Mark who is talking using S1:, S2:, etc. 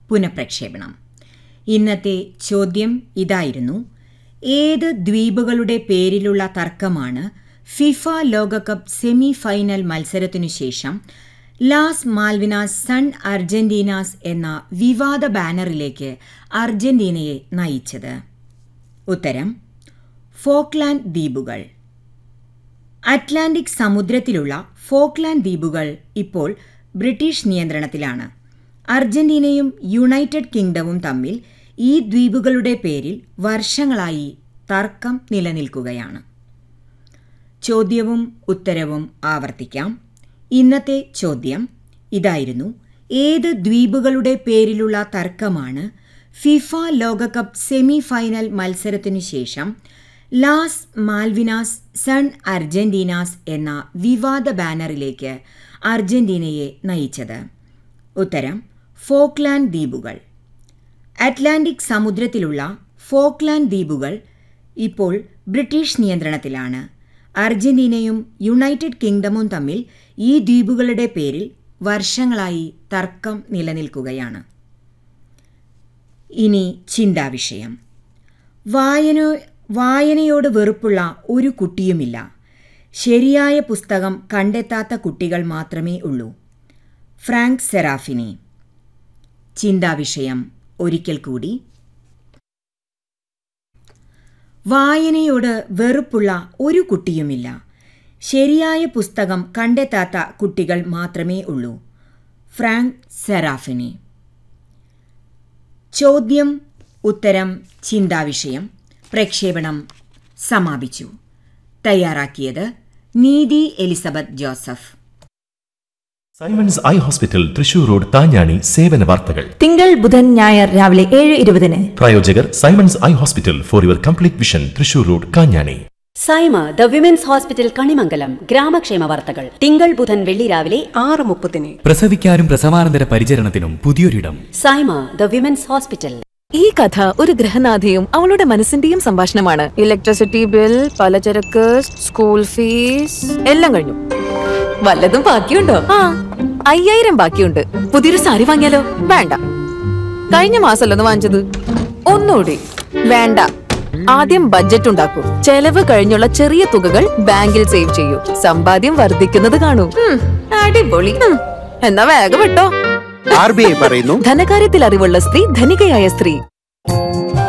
S1: പുനഃപ്രക്ഷേപണം ഇന്നത്തെ ചോദ്യം ഇതായിരുന്നു ഏത് ദ്വീപുകളുടെ പേരിലുള്ള തർക്കമാണ് ഫിഫ ലോകകപ്പ് സെമി ഫൈനൽ മത്സരത്തിനു ശേഷം ലാസ് മാൽവിനാസ് സൺ അർജന്റീനാസ് എന്ന വിവാദ ബാനറിലേക്ക് അർജന്റീനയെ നയിച്ചത് ഉത്തരം ഫോക്ലാൻഡ് ദ്വീപുകൾ അറ്റ്ലാന്റിക് സമുദ്രത്തിലുള്ള ഫോക്ലാൻഡ് ദ്വീപുകൾ ഇപ്പോൾ ബ്രിട്ടീഷ് നിയന്ത്രണത്തിലാണ് അർജന്റീനയും യുണൈറ്റഡ് കിങ്ഡവും തമ്മിൽ ഈ ദ്വീപുകളുടെ പേരിൽ വർഷങ്ങളായി തർക്കം നിലനിൽക്കുകയാണ് ചോദ്യവും ഉത്തരവും ആവർത്തിക്കാം ഇന്നത്തെ ചോദ്യം ഇതായിരുന്നു ഏത് ദ്വീപുകളുടെ പേരിലുള്ള തർക്കമാണ് ഫിഫ ലോകകപ്പ് സെമി ഫൈനൽ മത്സരത്തിനു ശേഷം ലാസ് മാൽവിനാസ് സൺ അർജന്റീനാസ് എന്ന വിവാദ ബാനറിലേക്ക് അർജന്റീനയെ നയിച്ചത് ഉത്തരം ഫോക്ലാൻഡ് ദ്വീപുകൾ അറ്റ്ലാന്റിക് സമുദ്രത്തിലുള്ള ഫോക്ലാൻഡ് ദ്വീപുകൾ ഇപ്പോൾ ബ്രിട്ടീഷ് നിയന്ത്രണത്തിലാണ് അർജന്റീനയും യുണൈറ്റഡ് കിങ്ഡമും തമ്മിൽ ഈ ദ്വീപുകളുടെ പേരിൽ വർഷങ്ങളായി തർക്കം നിലനിൽക്കുകയാണ് ഇനി ചിന്താവിഷയം വായന വായനയോട് വെറുപ്പുള്ള ഒരു കുട്ടിയുമില്ല ശരിയായ പുസ്തകം കണ്ടെത്താത്ത കുട്ടികൾ മാത്രമേ ഉള്ളൂ ഫ്രാങ്ക് സെറാഫിനി ചിന്താവിഷയം ഒരിക്കൽ കൂടി വായനയോട് വെറുപ്പുള്ള ഒരു കുട്ടിയുമില്ല ശരിയായ പുസ്തകം കണ്ടെത്താത്ത കുട്ടികൾ മാത്രമേ ഉള്ളൂ ഫ്രാങ്ക് സെറാഫിനി ചോദ്യം ഉത്തരം ചിന്താവിഷയം പ്രക്ഷേപണം സമാപിച്ചു തയ്യാറാക്കിയത് Neethi Elizabeth Joseph
S2: Simons eye hospital Thrissur road താഞ്ഞാണി സേവന വാർത്തകൾ
S3: തിങ്കൾ ബുധൻ ഞായർ രാവിലെ ഏഴ് ഇരുപതിന്
S2: പ്രായോജകർ Simons eye hospital for your complete vision Thrissur road Kanjani
S4: Saima the women's hospital Kanimangalam ഗ്രാമക്ഷേമ വാർത്തകൾ തിങ്കൾ ബുധൻ വെള്ളി രാവിലെ
S5: ആറ് മുപ്പതിന്
S6: പ്രസവിക്കാനും പ്രസവാനന്തര പരിചരണത്തിനും പുതിയൊരിടം
S4: സൈമ ദ വിമൻസ് ഹോസ്പിറ്റൽ
S5: ഈ കഥ ഒരു ഗൃഹനാഥയും അവളുടെ മനസ്സിന്റെയും സംഭാഷണമാണ് ഇലക്ട്രിസിറ്റി ബിൽ പലചരക്ക് സ്കൂൾ ഫീസ് എല്ലാം കഴിഞ്ഞു വല്ലതും ബാക്കിയുണ്ടോ ആ അയ്യായിരം ബാക്കിയുണ്ട് പുതിയൊരു സാരി വാങ്ങിയാലോ വേണ്ട കഴിഞ്ഞ മാസമല്ലോ വാങ്ങിച്ചത് ഒന്നുകൂടി വേണ്ട ആദ്യം ബഡ്ജറ്റ് ഉണ്ടാക്കൂ ചെലവ് കഴിഞ്ഞുള്ള ചെറിയ തുകകൾ ബാങ്കിൽ സേവ് ചെയ്യൂ സമ്പാദ്യം വർദ്ധിക്കുന്നത് കാണൂ ഉം, അടിപൊളി ഉം, എന്നാ വേഗം വിട്ടോ
S7: ആർ ബി ഐ പറയുന്നു
S5: ധനകാര്യത്തിൽ അറിവുള്ള സ്ത്രീ ധനികയായ സ്ത്രീ